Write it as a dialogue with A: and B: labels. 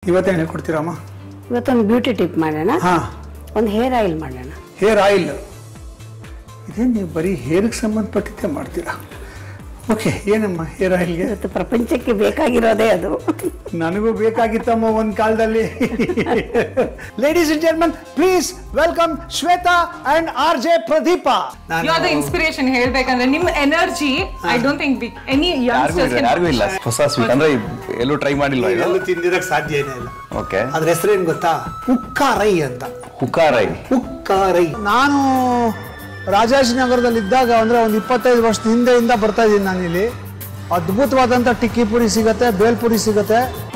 A: ಇವತ್ತೇನು ಹೇಳ್ಕೊಡ್ತೀರಮ್ಮ
B: ಇವತ್ತೊಂದು beauty tip ಮಾಡೋಣ
A: ಹಾಂ
B: ಒಂದು ಹೇರ್ ಆಯಿಲ್ ಮಾಡೋಣ
A: ಹೇರ್ ಆಯಿಲ್ ಇದೇನು ನೀವು ಬರೀ ಹೇರ್ಗೆ ಸಂಬಂಧಪಟ್ಟಿದ್ದೇ ಮಾಡ್ತೀರಾ ಓಕೆ ಏನಮ್ಮ ಹೇರ್ ಆಯಿಲ್ಗೆ
B: ಇವತ್ತು ಪ್ರಪಂಚಕ್ಕೆ ಬೇಕಾಗಿರೋದೇ ಅದು
A: ನನಗೂ ಬೇಕಾಗಿತ್ತಮ್ಮ ಒಂದು ಕಾಲದಲ್ಲಿ ladies and gentleman please welcome Shweta and R J Pradeep
C: you are the inspiration ಹೇಳ್ಬೇಕಂದ್ರೆ ನಿಮ್ energy I don't think any
D: ಯಾರಿಗೂ ಇಲ್ಲ ಯಾರಿಗೂ ಇಲ್ಲ ಹೊಸ ಸ್ವೀಟ್ ಅಂದ್ರೆ ಎಲ್ಲೂ ಟ್ರೈ ಮಾಡಿಲ್ವಾ ಇದು
A: ಎಲ್ಲೂ ತಿಂದಿರಕ್ಕೆ ಸಾಧ್ಯನೇ ಇಲ್ಲ
D: ಓಕೆ
A: ಅದ್ರ ಹೆಸರೇನು ಗೊತ್ತಾ ಉಕ್ಕಾರೈ ಅಂತ
D: ಹುಕಾರೈ
A: ಉಕ್ಕಾರೈ ನಾನು ರಾಜಾಜಿನಗರದಲ್ಲಿದ್ದಾಗ ಅಂದರೆ ಒಂದು ಇಪ್ಪತ್ತೈದು ವರ್ಷದ ಹಿಂದೆಯಿಂದ ಬರ್ತಾ ಇದ್ದೀನಿ ನಾನು ಇಲ್ಲಿ ಅದ್ಭುತವಾದಂಥ ಟಿಕ್ಕಿ ಪುರಿ ಸಿಗುತ್ತೆ ಬೇಲ್ಪುರಿ ಸಿಗುತ್ತೆ